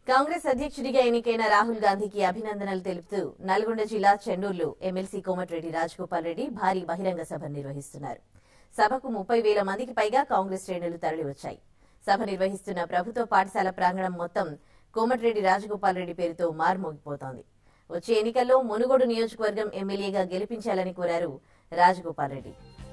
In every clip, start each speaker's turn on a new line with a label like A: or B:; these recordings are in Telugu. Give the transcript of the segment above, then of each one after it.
A: కాంగ్రెస్ అధ్యక్షుడిగా ఎన్నికైన రాహుల్ గాంధీకి అభినందనలు తెలుపుతూ నల్గొండ జిల్లా చెన్నూరులో ఎమ్మెల్సీ కోమటిరెడ్డి రాజగోపాల్ రెడ్డి భారీ బహిరంగ సభ నిర్వహిస్తున్నారు సభకు ముప్పై వేల మందికి పైగా కాంగ్రెస్ శ్రేణులు తరలివచ్చాయి సభ నిర్వహిస్తున్న ప్రభుత్వ పాఠశాల ప్రాంగణం మొత్తం కోమటిరెడ్డి రాజగోపాల్ రెడ్డి పేరుతో మారుమోగిపోతోంది వచ్చే ఎన్నికల్లో మునుగోడు నియోజకవర్గం ఎమ్మెల్యేగా గెలిపించాలని కోరారు రాజగోపాల్ రెడ్డి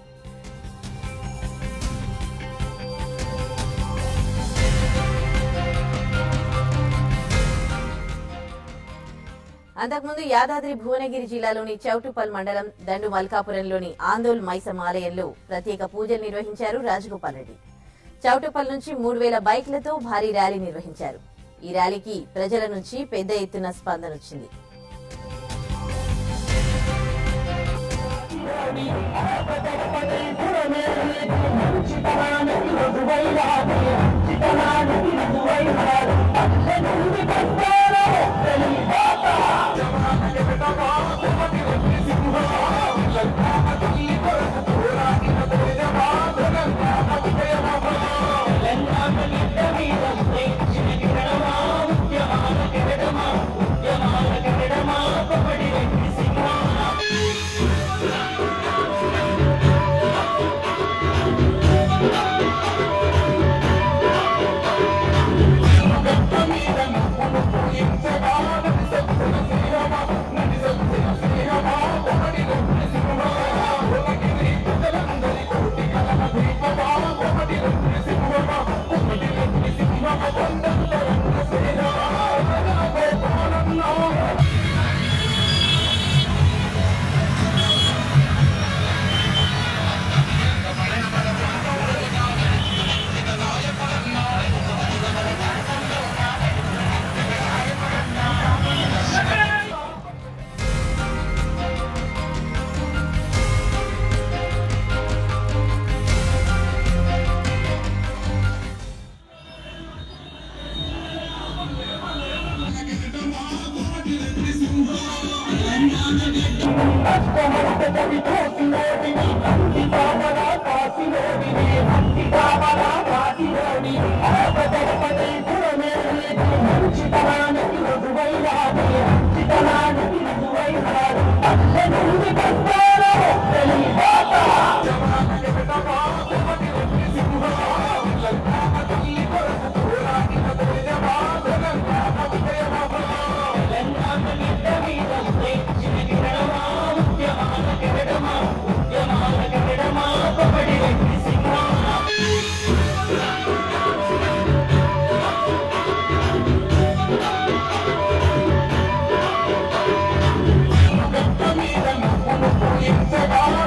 A: అంతకుముందు యాదాద్రి భువనగిరి జిల్లాలోని చౌటుపల్ మండలం దండు మల్కాపురంలోని ఆందోల్ మైసమ్మ ఆలయంలో ప్రత్యేక పూజలు నిర్వహించారు రాజగోపాల్ రెడ్డి చౌటుపల్ నుంచి మూడు వేల బైక్లతో భారీ ర్యాలీ నిర్వహించారు ఈ ర్యాలీకి ప్రజల నుంచి పెద్ద ఎత్తున స్పందన వచ్చింది
B: మీద నువ్వు నువ్వు ఇంతగా